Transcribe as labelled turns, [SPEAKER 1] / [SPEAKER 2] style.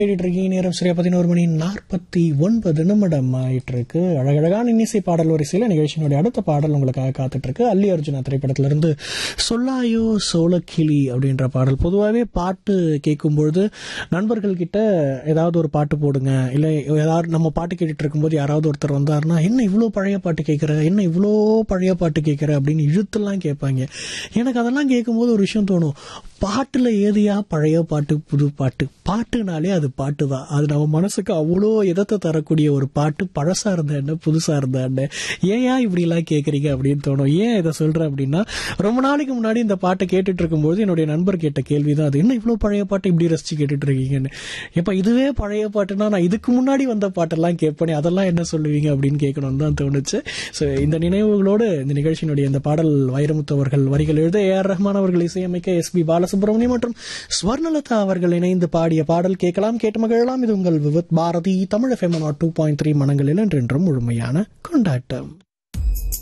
[SPEAKER 1] கேட்டுட்டு இருக்கீங்க நேரம் சரியா பதினோரு மணி நாற்பத்தி ஒன்பது நிமிடம் ஆயிட்டு இருக்கு அழகழகான இன்னிசை பாடல் வரிசையில் நிகழ்ச்சியினுடைய அடுத்த பாடல் உங்களுக்காக காத்துட்டு இருக்கு அல்லி அர்ஜுனா திரைப்படத்திலிருந்து சொல்லாயோ சோளக்கிளி அப்படின்ற பாடல் பொதுவாகவே பாட்டு கேட்கும்பொழுது நண்பர்கள் கிட்ட ஏதாவது ஒரு பாட்டு போடுங்க இல்லை ஏதாவது நம்ம பாட்டு கேட்டுட்டு இருக்கும்போது யாராவது ஒருத்தர் வந்தாருன்னா என்ன இவ்வளோ பழைய பாட்டு கேட்குற என்ன இவ்வளோ பழைய பாட்டு கேட்குற அப்படின்னு இழுத்தெல்லாம் கேட்பாங்க எனக்கு அதெல்லாம் கேட்கும்போது ஒரு விஷயம் தோணும் பாட்டில் ஏதியா பழைய பாட்டு புது பாட்டு பாட்டுனாலே அது பாட்டு தான் அது நம்ம மனசுக்கு அவ்வளோ இதத்தை தரக்கூடிய ஒரு பாட்டு பழசா இருந்தா என்ன புதுசா இருந்தா என்ன ஏன் இப்படிலாம் கேட்குறீங்க அப்படின்னு தோணும் ஏன் இதை சொல்றேன் அப்படின்னா ரொம்ப நாளைக்கு முன்னாடி இந்த பாட்டை கேட்டுட்டு இருக்கும்போது என்னுடைய நண்பர் கேட்ட கேள்வி தான் அது என்ன இவ்வளோ பழைய பாட்டு இப்படி ரசிச்சு கேட்டுட்டு இருக்கீங்கன்னு இப்போ இதுவே பழைய பாட்டுனா நான் இதுக்கு முன்னாடி வந்த பாட்டெல்லாம் கேட்பேனே அதெல்லாம் என்ன சொல்லுவீங்க அப்படின்னு கேட்கணும்னு தான் தோணுச்சு ஸோ இந்த நினைவுகளோடு இந்த நிகழ்ச்சியினுடைய இந்த பாடல் வைரமுத்து அவர்கள் வரிகள் எழுத ஏ ஆர் ரஹ்மான் அவர்கள் இசையமைக்க எஸ் பி பாலசுப்ரமணியம் மற்றும் ஸ்வர்ணலதா அவர்கள் இணைந்து பாடிய பாடல் கேட்கலாம் கேட்டு மகிழலாம் இது உங்கள் Vividh Bharati Tamil FM two point three மனங்களில் என்றென்றும் முழுமையான கொண்டாட்டம்